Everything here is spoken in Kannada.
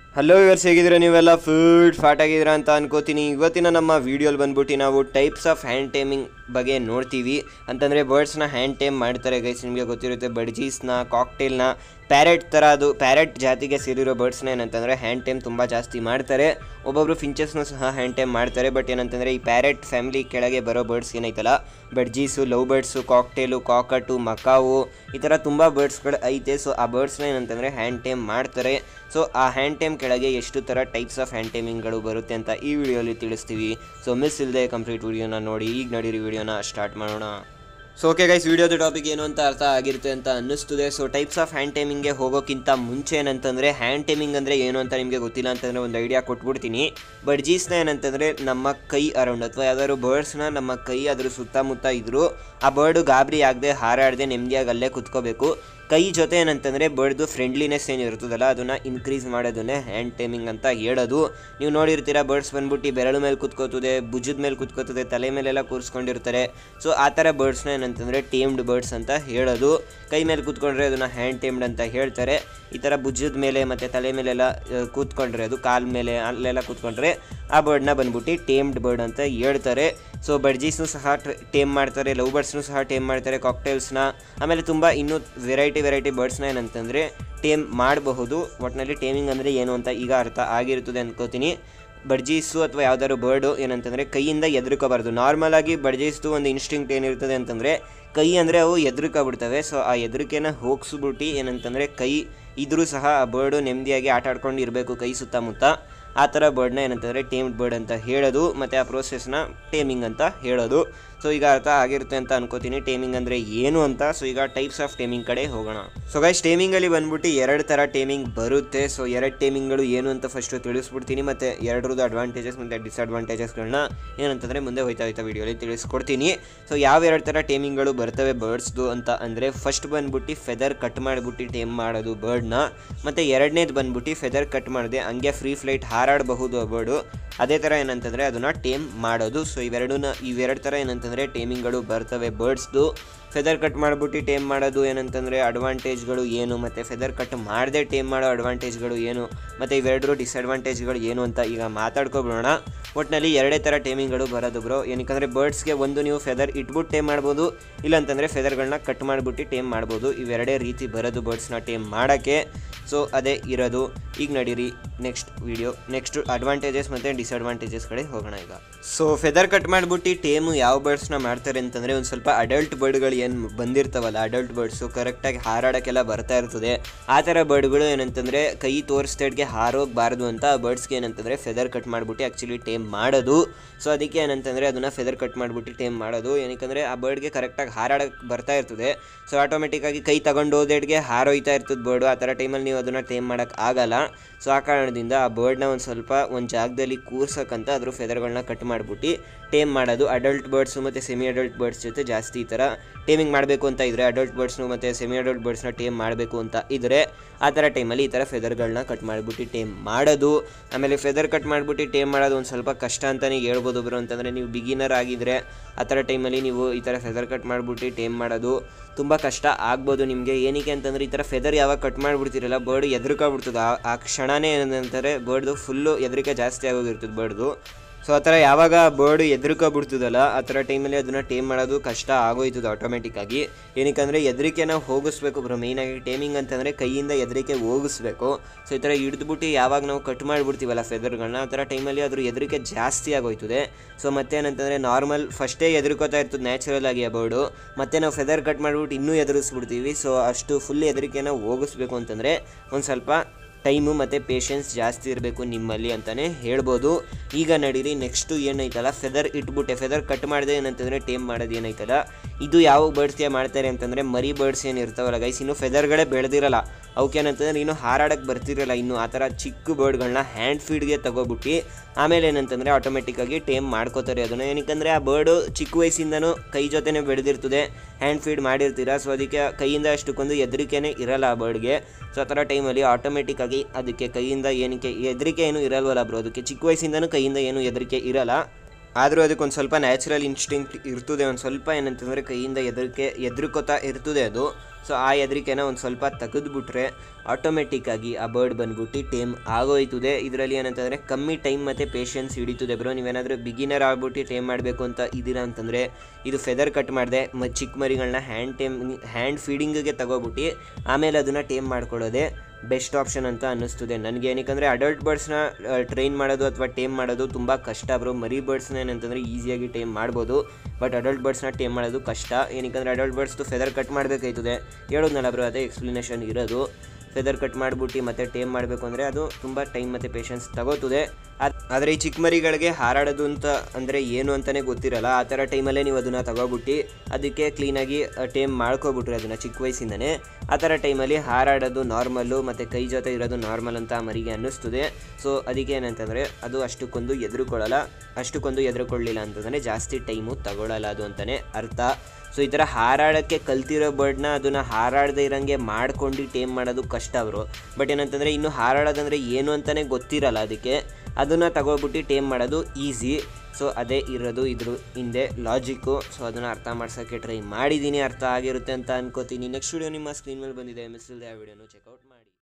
ಹಲೋ ಇವರ್ಸ್ ಹೇಗಿದ್ರೆ ನೀವೆಲ್ಲ ಫುಡ್ ಫಾಟ್ ಆಗಿದ್ದೀರಾ ಅಂತ ಅನ್ಕೋತೀನಿ ಇವತ್ತಿನ ನಮ್ಮ ವಿಡಿಯೋಲಿ ಬಂದ್ಬಿಟ್ಟು ನಾವು ಟೈಪ್ಸ್ ಆಫ್ ಹ್ಯಾಂಡ್ ಟೇಮಿಂಗ್ ಬಗ್ಗೆ ನೋಡ್ತೀವಿ ಅಂತಂದರೆ ಬರ್ಡ್ಸ್ನ ಹ್ಯಾಂಡ್ ಟೇಮ್ ಮಾಡ್ತಾರೆ ಗೈಸ್ ನಿಮಗೆ ಗೊತ್ತಿರುತ್ತೆ ಬಡ್ಜೀಸ್ನ ಕಾಕ್ಟೇಲ್ನ ಪ್ಯಾರೆಟ್ ಥರ ಅದು ಪ್ಯಾರೆಟ್ ಜಾತಿಗೆ ಸೇರಿರೋ ಬರ್ಡ್ಸ್ನ ಏನಂತಂದರೆ ಹ್ಯಾಂಡ್ ಟೇಮ್ ತುಂಬ ಜಾಸ್ತಿ ಮಾಡ್ತಾರೆ ಒಬ್ಬೊಬ್ರು ಫಿಂಚಸ್ನು ಸಹ ಹ್ಯಾಂಡ್ ಟೇಮ್ ಮಾಡ್ತಾರೆ ಬಟ್ ಏನಂತಂದರೆ ಈ ಪ್ಯಾರೆಟ್ ಫ್ಯಾಮಿಲಿ ಕೆಳಗೆ ಬರೋ ಬರ್ಡ್ಸ್ ಏನೈತಲ್ಲ budgies love birds cockatiel cockatoo macaw ಈ ಥರ ತುಂಬ ಬರ್ಡ್ಸ್ಗಳು ಐತೆ ಸೊ ಆ ಬರ್ಡ್ಸ್ನ ಏನಂತಂದರೆ ಹ್ಯಾಂಡ್ ಟೇಮ್ ಮಾಡ್ತಾರೆ ಸೊ ಆ ಹ್ಯಾಂಡ್ ಟೇಮ್ ಕೆಳಗೆ ಎಷ್ಟು ಥರ ಟೈಪ್ಸ್ ಆಫ್ ಹ್ಯಾಂಡ್ ಟೇಮಿಂಗ್ಗಳು ಬರುತ್ತೆ ಅಂತ ಈ ವಿಡಿಯೋಲಿ ತಿಳಿಸ್ತೀವಿ ಸೊ ಮಿಸ್ ಇಲ್ಲದೆ ಕಂಪ್ಲೀಟ್ ವಿಡಿಯೋನ ನೋಡಿ ಈಗ ನಡೀರಿ ವಿಡಿಯೋನ ಸ್ಟಾರ್ಟ್ ಮಾಡೋಣ ಸೊ ಓಕೆ ಗೈಸ್ ವಿಡಿಯೋದ ಟಾಪಿಕ್ ಏನು ಅಂತ ಅರ್ಥ ಆಗಿರುತ್ತೆ ಅಂತ ಅನ್ನಿಸ್ತದೆ ಸೊ ಟೈಪ್ಸ್ ಆಫ್ ಹ್ಯಾಂಡ್ ಟೈಮಿಂಗ್ಗೆ ಹೋಗೋಕ್ಕಿಂತ ಮುಂಚೆ ಏನಂತಂದರೆ ಹ್ಯಾಂಡ್ ಟೈಮಿಂಗ್ ಅಂದರೆ ಏನು ಅಂತ ನಿಮಗೆ ಗೊತ್ತಿಲ್ಲ ಅಂತಂದರೆ ಒಂದು ಐಡಿಯಾ ಕೊಟ್ಬಿಡ್ತೀನಿ ಬಡ್ಜೀಸ್ನ ಏನಂತಂದರೆ ನಮ್ಮ ಕೈ ಅರೌಂಡ್ ಅಥವಾ ಯಾವ್ದಾದ್ರು ಬರ್ಡ್ಸ್ನ ನಮ್ಮ ಕೈ ಅದ್ರ ಸುತ್ತಮುತ್ತ ಇದ್ದರೂ ಆ ಬರ್ಡು ಗಾಬರಿ ಆಗದೆ ಹಾರಾಡದೆ ನೆಮ್ಮದಿಯಾಗಿ ಅಲ್ಲೇ ಕುತ್ಕೋಬೇಕು ಕೈ ಜೊತೆ ಏನಂತಂದರೆ ಬರ್ಡ್ದು ಫ್ರೆಂಡ್ಲಿನೆಸ್ ಏನು ಇರ್ತದಲ್ಲ ಅದನ್ನು ಇನ್ಕ್ರೀಸ್ ಮಾಡೋದನ್ನೇ ಹ್ಯಾಂಡ್ ಟೈಮಿಂಗ್ ಅಂತ ಹೇಳೋದು ನೀವು ನೋಡಿರ್ತೀರ ಬರ್ಡ್ಸ್ ಬಂದ್ಬಿಟ್ಟು ಬೆರಳು ಮೇಲೆ ಕುತ್ಕೋತದೆ ಭುಜದ ಮೇಲೆ ಕುತ್ಕೋತದೆ ತಲೆ ಮೇಲೆಲ್ಲ ಕೂರಿಸ್ಕೊಂಡಿರ್ತಾರೆ ಸೊ ಆ ಥರ ಬರ್ಡ್ಸ್ನ ಏನಂತಂದರೆ ಟೇಮ್ಡ್ ಬರ್ಡ್ಸ್ ಅಂತ ಹೇಳೋದು ಕೈ ಮೇಲೆ ಕೂತ್ಕೊಂಡ್ರೆ ಅದನ್ನು ಹ್ಯಾಂಡ್ ಟೇಮ್ಡ್ ಅಂತ ಹೇಳ್ತಾರೆ ಈ ಥರ ಭುಜದ ಮೇಲೆ ಮತ್ತು ತಲೆ ಮೇಲೆಲ್ಲ ಆ, ಕೂತ್ಕೊಂಡ್ರೆ ಅದು ಕಾಲ ಮೇಲೆ ಅಲ್ಲೆಲ್ಲ ಕೂತ್ಕೊಂಡ್ರೆ ಆ ಬರ್ಡ್ನ ಬಂದ್ಬಿಟ್ಟು ಟೇಮ್ಡ್ ಬರ್ಡ್ ಅಂತ ಹೇಳ್ತಾರೆ ಸೊ ಬಡ್ಜೀಸ್ನು ಸಹ ಟೇಮ್ ಮಾಡ್ತಾರೆ ಲವ್ ಬರ್ಡ್ಸ್ನು ಸಹ ಟೇಮ್ ಮಾಡ್ತಾರೆ ಕಾಕ್ಟೇಲ್ಸ್ನ ಆಮೇಲೆ ತುಂಬ ಇನ್ನೂ ವೆರೈಟಿ ವೆರೈಟಿ ಬರ್ಡ್ಸ್ನ ಏನಂತಂದರೆ ಟೇಮ್ ಮಾಡಬಹುದು ಒಟ್ಟಿನಲ್ಲಿ ಟೇಮಿಂಗ್ ಅಂದರೆ ಏನು ಅಂತ ಈಗ ಅರ್ಥ ಆಗಿರ್ತದೆ ಅನ್ಕೋತೀನಿ ಬಡ್ಜೀಸು ಅಥವಾ ಯಾವ್ದಾದ್ರು ಬರ್ಡು ಏನಂತಂದರೆ ಕೈಯಿಂದ ಎದುರ್ಕೋಬಾರ್ದು ನಾರ್ಮಲ್ ಆಗಿ ಬಡ್ಜೀಸ್ದು ಒಂದು ಇನ್ಸ್ಟಿಂಕ್ಟ್ ಏನಿರ್ತದೆ ಅಂತಂದರೆ ಕೈ ಅಂದರೆ ಅವು ಎದುರ್ಕೊಬಿಡ್ತವೆ ಸೊ ಆ ಹೆದರಿಕೆನ ಹೋಗಿಸ್ಬಿಟ್ಟು ಏನಂತಂದರೆ ಕೈ ಇದ್ರೂ ಸಹ ಆ ಬರ್ಡು ನೆಮ್ಮದಿಯಾಗಿ ಆಟ ಆಡ್ಕೊಂಡು ಇರಬೇಕು ಕೈ ಸುತ್ತಮುತ್ತ ಆ ಥರ ಬರ್ಡ್ನ ಏನಂತಂದರೆ ಟೇಮ್ಡ್ ಬರ್ಡ್ ಅಂತ ಹೇಳೋದು ಮತ್ತು ಆ ಪ್ರೋಸೆಸ್ನ ಟೇಮಿಂಗ್ ಅಂತ ಹೇಳೋದು ಸೊ ಈಗ ಅರ್ಥ ಆಗಿರುತ್ತೆ ಅಂತ ಅನ್ಕೋತೀನಿ ಟೇಮಿಂಗ್ ಅಂದರೆ ಏನು ಅಂತ ಸೊ ಈಗ ಟೈಪ್ಸ್ ಆಫ್ ಟೇಮಿಂಗ್ ಕಡೆ ಹೋಗೋಣ ಸೊ ಗೈಸ್ ಟೇಮಿಂಗಲ್ಲಿ ಬಂದ್ಬಿಟ್ಟು ಎರಡು ಥರ ಟೇಮಿಂಗ್ ಬರುತ್ತೆ ಸೊ ಎರಡು ಟೇಮಿಂಗ್ಗಳು ಏನು ಅಂತ ಫಸ್ಟು ತಿಳಿಸ್ಬಿಡ್ತೀನಿ ಮತ್ತು ಎರಡರದ್ದು ಅಡ್ವಾಂಟೇಜಸ್ ಮತ್ತು ಡಿಸ್ಅಡ್ವಾಂಟೇಜಸ್ಗಳನ್ನ ಏನಂತಂದರೆ ಮುಂದೆ ಹೋಯ್ತಾ ಹೋಯ್ತಾ ವಿಡಿಯೋಲಿ ತಿಳಿಸ್ಕೊಡ್ತೀನಿ ಸೊ ಯಾವ ಎರಡು ಥರ ಟೇಮಿಂಗ್ಗಳು ಬರ್ತವೆ ಬರ್ಡ್ಸ್ದು ಅಂತ ಅಂದರೆ ಫಸ್ಟ್ ಬಂದ್ಬಿಟ್ಟು ಫೆದರ್ ಕಟ್ ಮಾಡಿಬಿಟ್ಟು ಟೇಮ್ ಮಾಡೋದು ಬರ್ಡ್ನ ಮತ್ತು ಎರಡನೇದು ಬಂದ್ಬಿಟ್ಟು ಫೆದರ್ ಕಟ್ ಮಾಡದೆ ಹಂಗೆ ಫ್ರೀ ಫ್ಲೈಟ್ ಹಾರಾಡಬಹುದು ಆ ಬರ್ಡು ಅದೇ ಥರ ಏನಂತಂದರೆ ಅದನ್ನು ಟೇಮ್ ಮಾಡೋದು ಸೊ ಇವೆರಡನ್ನ ಇವೆರಡು ಥರ ಏನಂತಂದರೆ ಟೇಮಿಂಗ್ಗಳು ಬರ್ತವೆ ಬರ್ಡ್ಸ್ದು ಫೆದರ್ ಕಟ್ ಮಾಡಿಬಿಟ್ಟು ಟೇಮ್ ಮಾಡೋದು ಏನಂತಂದರೆ ಅಡ್ವಾಂಟೇಜ್ಗಳು ಏನು ಮತ್ತು ಫೆದರ್ ಕಟ್ ಮಾಡದೆ ಟೇಮ್ ಮಾಡೋ ಅಡ್ವಾಂಟೇಜ್ಗಳು ಏನು ಮತ್ತು ಇವೆರಡರ ಡಿಸ್ಅಡ್ವಾಂಟೇಜ್ಗಳು ಏನು ಅಂತ ಈಗ ಮಾತಾಡ್ಕೊಬಿಡೋಣ ಒಟ್ಟಿನಲ್ಲಿ ಎರಡೇ ಥರ ಟೇಮಿಂಗ್ಗಳು ಬರೋದು ಬ್ರೋ ಏನಕ್ಕಂದರೆ ಬರ್ಡ್ಸ್ಗೆ ಒಂದು ನೀವು ಫೆದರ್ ಇಟ್ಬಿಟ್ಟು ಟೇಮ್ ಮಾಡ್ಬೋದು ಇಲ್ಲಾಂತಂದರೆ ಫೆದರ್ಗಳನ್ನ ಕಟ್ ಮಾಡಿಬಿಟ್ಟು ಟೇಮ್ ಮಾಡ್ಬೋದು ಇವೆರಡೇ ರೀತಿ ಬರೋದು ಬರ್ಡ್ಸ್ನ ಟೇಮ್ ಮಾಡೋಕ್ಕೆ ಸೊ ಅದೇ ಇರೋದು ಈಗ ನಡೀರಿ ನೆಕ್ಸ್ಟ್ ವಿಡಿಯೋ ನೆಕ್ಸ್ಟ್ ಅಡ್ವಾಂಟೇಜಸ್ ಮತ್ತು ಡಿಸ್ಅಡ್ವಾಂಟೇಜಸ್ ಕಡೆ ಹೋಗೋಣ ಈಗ ಸೊ ಫೆದರ್ ಕಟ್ ಮಾಡಿಬಿಟ್ಟು ಟೇಮು ಯಾವ ಬರ್ಡ್ಸ್ನ ಮಾಡ್ತಾರೆ ಅಂತಂದರೆ ಒಂದು ಸ್ವಲ್ಪ ಅಡಲ್ಟ್ ಬರ್ಡ್ಗಳು ಏನು ಬಂದಿರ್ತಾವಲ್ಲ ಅಡಲ್ಟ್ ಬರ್ಡ್ಸು ಕರೆಕ್ಟಾಗಿ ಹಾರಾಡೋಕ್ಕೆಲ್ಲ ಬರ್ತಾ ಇರ್ತದೆ ಆ ಥರ ಬರ್ಡ್ಗಳು ಏನಂತಂದರೆ ಕೈ ತೋರಿಸ್ದಡ್ಗೆ ಹಾರೋಗಬಾರ್ದು ಅಂತ ಆ ಬರ್ಡ್ಸ್ಗೆ ಏನಂತಂದರೆ ಫೆದರ್ ಕಟ್ ಮಾಡಿಬಿಟ್ಟು ಆ್ಯಕ್ಚುಲಿ ಟೇಮ್ ಮಾಡೋದು ಸೊ ಅದಕ್ಕೆ ಏನಂತಂದರೆ ಅದನ್ನು ಫೆದರ್ ಕಟ್ ಮಾಡಿಬಿಟ್ಟು ಟೇಮ್ ಮಾಡೋದು ಏನಕ್ಕಂದರೆ ಆ ಬರ್ಡ್ಗೆ ಕರೆಕ್ಟಾಗಿ ಹಾರಾಡಕ್ಕೆ ಬರ್ತಾ ಇರ್ತದೆ ಸೊ ಆಟೋಮೆಟಿಕ್ಕಾಗಿ ಕೈ ತಗೊಂಡು ಹೋದೆಡ್ಗೆ ಹಾರೋಯ್ತಾ ಇರ್ತದೆ ಬರ್ಡು ಆ ಥರ ಟೈಮಲ್ಲಿ ನೀವು ಅದನ್ನು ಟೇಮ್ ಮಾಡೋಕ್ಕೆ ಆಗಲ್ಲ ಸೊ ಆ ಕಾರಣದಿಂದ ಆ ಬರ್ಡ್ನ ಒಂದು ಸ್ವಲ್ಪ ಒಂದು ಜಾಗದಲ್ಲಿ ಕೂರ್ಸಕ್ಕಂತ ಅದ್ರ ಫೆದರ್ಗಳನ್ನ ಕಟ್ ಮಾಡಿಬಿಟ್ಟು ಟೇಮ್ ಮಾಡೋದು ಅಡಲ್ಟ್ ಬರ್ಡ್ಸು ಮತ್ತು ಸೆಮಿ ಅಡಲ್ಟ್ ಬರ್ಡ್ಸ್ ಜೊತೆ ಜಾಸ್ತಿ ಈ ಥರ ಟೇಮಿಂಗ್ ಮಾಡಬೇಕು ಅಂತ ಇದ್ದರೆ ಅಡಲ್ಟ್ ಬರ್ಡ್ಸ್ನು ಮತ್ತು ಸೆಮಿ ಅಡಲ್ಟ್ ಬರ್ಡ್ಸ್ನ ಟೇಮ್ ಮಾಡಬೇಕು ಅಂತ ಇದ್ದರೆ ಆ ಥರ ಟೈಮಲ್ಲಿ ಈ ಥರ ಫೆದರ್ಗಳನ್ನ ಕಟ್ ಮಾಡಿಬಿಟ್ಟು ಟೇಮ್ ಮಾಡೋದು ಆಮೇಲೆ ಫೆದರ್ ಕಟ್ ಮಾಡಿಬಿಟ್ಟು ಟೇಮ್ ಮಾಡೋದು ಒಂದು ಸ್ವಲ್ಪ ಕಷ್ಟ ಅಂತಲೇ ಹೇಳ್ಬೋದು ಬ್ರೋ ಅಂತಂದರೆ ನೀವು ಬಿಗಿನರ್ ಆಗಿದ್ದರೆ ಆ ಥರ ಟೈಮಲ್ಲಿ ನೀವು ಈ ಥರ ಫೆದರ್ ಕಟ್ ಮಾಡಿಬಿಟ್ಟು ಟೇಮ್ ಮಾಡೋದು ತುಂಬ ಕಷ್ಟ ಆಗ್ಬೋದು ನಿಮಗೆ ಏನಕ್ಕೆ ಅಂತಂದರೆ ಈ ಥರ ಫೆದರ್ ಯಾವಾಗ ಕಟ್ ಮಾಡಿಬಿಡ್ತೀರಲ್ಲ ಬರ್ಡ್ ಎದುರ್ಕೊಬಿಡ್ತದೆ ಆ ಆ ಕ್ಷಣನೇ ಏನಂತಾರೆ ಬರ್ಡ್ದು ಫುಲ್ಲು ಹೆದರಿಕೆ ಜಾಸ್ತಿ ಆಗೋಗಿರ್ತದೆ ಬರ್ಡ್ದು ಸೊ ಆ ಥರ ಯಾವಾಗ ಬರ್ಡ್ ಎದುರ್ಕೊಬಿಡ್ತದಲ್ಲ ಆ ಥರ ಟೈಮಲ್ಲಿ ಅದನ್ನು ಟೇಮ್ ಮಾಡೋದು ಕಷ್ಟ ಆಗೋಯ್ತದೆ ಆಟೋಮೆಟಿಕ್ಕಾಗಿ ಏನಕ್ಕಂದರೆ ಹೆದರಿಕೆನ ಹೋಗಿಸ್ಬೇಕು ಬ್ರೋ ಮೇಯ್ನಾಗಿ ಟೇಮಿಂಗ್ ಅಂತಂದರೆ ಕೈಯಿಂದ ಹೆದರಿಕೆ ಹೋಗಿಸ್ಬೇಕು ಸೊ ಈ ಥರ ಹಿಡಿದ್ಬಿಟ್ಟು ಯಾವಾಗ ನಾವು ಕಟ್ ಮಾಡಿಬಿಡ್ತೀವಲ್ಲ ಫೆದರ್ಗಳನ್ನ ಆ ಥರ ಟೈಮಲ್ಲಿ ಅದ್ರ ಹೆದರಿಕೆ ಜಾಸ್ತಿ ಆಗೋಯ್ತದೆ ಸೊ ಮತ್ತೇನಂತಂದರೆ ನಾರ್ಮಲ್ ಫಸ್ಟೇ ಎದುರ್ಕೋತಾ ಇರ್ತದೆ ನ್ಯಾಚುರಲ್ ಆಗಿ ಆ ಬರ್ಡು ಮತ್ತೆ ನಾವು ಫೆದರ್ ಕಟ್ ಮಾಡಿಬಿಟ್ಟು ಇನ್ನೂ ಎದುರಿಸ್ಬಿಡ್ತೀವಿ ಸೊ ಅಷ್ಟು ಫುಲ್ ಹೆದರಿಕೆನ ಹೋಗಿಸ್ಬೇಕು ಅಂತಂದರೆ ಒಂದು ಸ್ವಲ್ಪ ಟೈಮು ಮತ್ತು ಪೇಷನ್ಸ್ ಜಾಸ್ತಿ ಇರಬೇಕು ನಿಮ್ಮಲ್ಲಿ ಅಂತಲೇ ಹೇಳ್ಬೋದು ಈಗ ನಡೀರಿ ನೆಕ್ಸ್ಟು ಏನೈತಲ್ಲ ಫೆದರ್ ಇಟ್ಬಿಟ್ಟೆ ಫೆದರ್ ಕಟ್ ಮಾಡಿದೆ ಏನಂತಂದರೆ ಟೇಮ್ ಮಾಡೋದು ಏನೈತಲ್ಲ ಇದು ಯಾವ ಬರ್ಡ್ಸ್ಗೆ ಮಾಡ್ತಾರೆ ಅಂತಂದರೆ ಮರಿ ಬರ್ಡ್ಸ್ ಏನು ಇರ್ತಾವಲ್ಲ ಗೈಸ್ ಇನ್ನು ಫೆದರ್ಗಳೇ ಬೆಳೆದಿರಲ್ಲ ಅವಕ್ಕೇನಂತಂದ್ರೆ ಇನ್ನು ಹಾರಾಡಕ್ಕೆ ಬರ್ತಿರಲ್ಲ ಇನ್ನು ಆ ಥರ ಚಿಕ್ಕ ಬರ್ಡ್ಗಳನ್ನ ಹ್ಯಾಂಡ್ ಫೀಡ್ಗೆ ತಗೋಬಿಟ್ಟು ಆಮೇಲೆ ಏನಂತಂದರೆ ಆಟೋಮೆಟಿಕ್ಕಾಗಿ ಟೇಮ್ ಮಾಡ್ಕೋತಾರೆ ಅದನ್ನು ಏನಕ್ಕಂದರೆ ಆ ಬರ್ಡು ಚಿಕ್ಕ ವಯಸ್ಸಿಂದನೂ ಕೈ ಜೊತೆನೇ ಬೆಳೆದಿರ್ತದೆ ಹ್ಯಾಂಡ್ ಫೀಡ್ ಮಾಡಿರ್ತೀರ ಸೊ ಅದಕ್ಕೆ ಕೈಯಿಂದ ಅಷ್ಟಕ್ಕೊಂದು ಹೆದರಿಕೆನೇ ಇರಲ್ಲ ಆ ಬರ್ಡ್ಗೆ ಸೊ ಆ ಥರ ಟೈಮಲ್ಲಿ ಆಟೋಮೆಟಿಕ್ಕಾಗಿ ಅದಕ್ಕೆ ಕೈಯಿಂದ ಏನಕ್ಕೆ ಹೆದರಿಕೆ ಏನು ಇರಲ್ವಲ್ಲ ಬ್ರೋ ಅದಕ್ಕೆ ಚಿಕ್ಕ ವಯಸ್ಸಿಂದನೂ ಕೈಯಿಂದ ಏನು ಹೆದರಿಕೆ ಇರಲ್ಲ ಆದರೂ ಅದಕ್ಕೊಂದು ಸ್ವಲ್ಪ ನ್ಯಾಚುರಲ್ ಇನ್ಸ್ಟಿಂಕ್ಟ್ ಇರ್ತದೆ ಒಂದು ಸ್ವಲ್ಪ ಏನಂತಂದರೆ ಕೈಯಿಂದ ಹೆದರಿಕೆ ಎದುರ್ಕೋತಾ ಇರ್ತದೆ ಅದು ಸೊ ಆ ಹೆದರಿಕೆನ ಒಂದು ಸ್ವಲ್ಪ ತೆಗೆದುಬಿಟ್ರೆ ಆಟೋಮೆಟಿಕ್ಕಾಗಿ ಆ ಬರ್ಡ್ ಬಂದ್ಬಿಟ್ಟು ಟೇಮ್ ಆಗೋಯ್ತದೆ ಇದರಲ್ಲಿ ಏನಂತಂದರೆ ಕಮ್ಮಿ ಟೈಮ್ ಮತ್ತು ಪೇಷನ್ಸ್ ಹಿಡಿತದೆ ಬ್ರೋ ನೀವೇನಾದರೂ ಬಿಗಿನರ್ ಆಗ್ಬಿಟ್ಟು ಟೇಮ್ ಮಾಡಬೇಕು ಅಂತ ಇದ್ದೀರಾ ಅಂತಂದರೆ ಇದು ಫೆದರ್ ಕಟ್ ಮಾಡಿದೆ ಮ ಚಿಕ್ಕ ಮರಿಗಳನ್ನ ಹ್ಯಾಂಡ್ ಟೇಮ್ ಹ್ಯಾಂಡ್ ಫೀಡಿಂಗಿಗೆ ತಗೋಬಿಟ್ಟು ಆಮೇಲೆ ಅದನ್ನು ಟೇಮ್ ಮಾಡ್ಕೊಳ್ಳೋದೇ ಬೆಸ್ಟ್ ಆಪ್ಷನ್ ಅಂತ ಅನ್ನಿಸ್ತದೆ ನನಗೆ ಏನಕ್ಕಂದರೆ ಅಡಲ್ಟ್ ಬರ್ಡ್ಸ್ನ ಟ್ರೈನ್ ಮಾಡೋದು ಅಥವಾ ಟೇಮ್ ಮಾಡೋದು ತುಂಬ ಕಷ್ಟ ಬ್ರೋ ಮರಿ ಬರ್ಡ್ಸ್ನ ಏನಂತಂದರೆ ಈಸಿಯಾಗಿ ಟೇಮ್ ಮಾಡ್ಬೋದು ಬಟ್ ಅಡಲ್ಟ್ ಬರ್ಡ್ಸ್ನ ಟೇಮ್ ಮಾಡೋದು ಕಷ್ಟ ಏನಕ್ಕಂದರೆ ಅಡಲ್ಟ್ ಬರ್ಡ್ಸ್ದು ಫೆದರ್ ಕಟ್ ಮಾಡಬೇಕಾಯ್ತದೆ ಹೇಳೋದ್ನಲ್ಲ ಬ್ರೋ ಅದೇ ಎಕ್ಸ್ಪ್ಲನೇಷನ್ ಇರೋದು ಫೆದರ್ ಕಟ್ ಮಾಡಿಬಿಟ್ಟು ಮತ್ತೆ ಟೇಮ್ ಮಾಡಬೇಕು ಅಂದರೆ ಅದು ತುಂಬ ಟೈಮ್ ಮತ್ತು ಪೇಷನ್ಸ್ ತಗೋತದೆ ಆದರೆ ಈ ಚಿಕ್ಕ ಮರಿಗಳಿಗೆ ಹಾರಾಡೋದು ಅಂತ ಅಂದರೆ ಏನು ಅಂತಲೇ ಗೊತ್ತಿರಲ್ಲ ಆ ಥರ ಟೈಮಲ್ಲೇ ನೀವು ಅದನ್ನು ತಗೋಬಿಟ್ಟು ಅದಕ್ಕೆ ಕ್ಲೀನಾಗಿ ಟೇಮ್ ಮಾಡ್ಕೊಬಿಟ್ರೆ ಅದನ್ನು ಚಿಕ್ಕ ವಯಸ್ಸಿಂದನೇ ಆ ಥರ ಟೈಮಲ್ಲಿ ಹಾರಾಡೋದು ನಾರ್ಮಲ್ಲು ಮತ್ತು ಕೈ ಜೊತೆ ಇರೋದು ನಾರ್ಮಲ್ ಅಂತ ಆ ಮರಿಗೆ ಅನ್ನಿಸ್ತದೆ ಸೊ ಅದಕ್ಕೆ ಏನಂತಂದರೆ ಅದು ಅಷ್ಟಕ್ಕೊಂದು ಎದುರುಕೊಳ್ಳಲ್ಲ ಅಷ್ಟಕ್ಕೊಂದು ಎದುರುಕೊಳ್ಳಿಲ್ಲ ಅಂತಂದರೆ ಜಾಸ್ತಿ ಟೈಮು ತಗೊಳ್ಳಲ್ಲ ಅದು ಅಂತಲೇ ಅರ್ಥ ಸೊ ಈ ಥರ ಹಾರಾಡೋಕ್ಕೆ ಕಲ್ತಿರೋ ಬರ್ಡ್ನ ಅದನ್ನು ಹಾರಾಡದೇ ಇರೋಂಗೆ ಮಾಡ್ಕೊಂಡು ಟೇಮ್ ಮಾಡೋದು ಕಷ್ಟ ಅವರು ಬಟ್ ಏನಂತಂದರೆ ಇನ್ನು ಹಾರಾಡೋದಂದರೆ ಏನು ಅಂತಲೇ ಗೊತ್ತಿರಲ್ಲ ಅದಕ್ಕೆ ಅದನ್ನು ತಗೊಬಿಟ್ಟು ಟೇಮ್ ಮಾಡೋದು ಈಸಿ ಸೊ ಅದೇ ಇರೋದು ಇದ್ರ ಹಿಂದೆ ಲಾಜಿಕ್ಕು ಸೊ ಅದನ್ನು ಅರ್ಥ ಮಾಡ್ಸೋಕ್ಕೆ ಟ್ರೈ ಮಾಡಿದ್ದೀನಿ ಅರ್ಥ ಆಗಿರುತ್ತೆ ಅಂತ ಅನ್ಕೋತೀನಿ ನೆಕ್ಸ್ಟ್ ವಿಡಿಯೋ ನಿಮ್ಮ ಸ್ಕ್ರೀನ್ ಮೇಲೆ ಬಂದಿದೆ ಮಿಸ್ ಇಲ್ಲದೆ ಆ ವಿಡಿಯೋನು ಚೆಕ್ಔಟ್ ಮಾಡಿ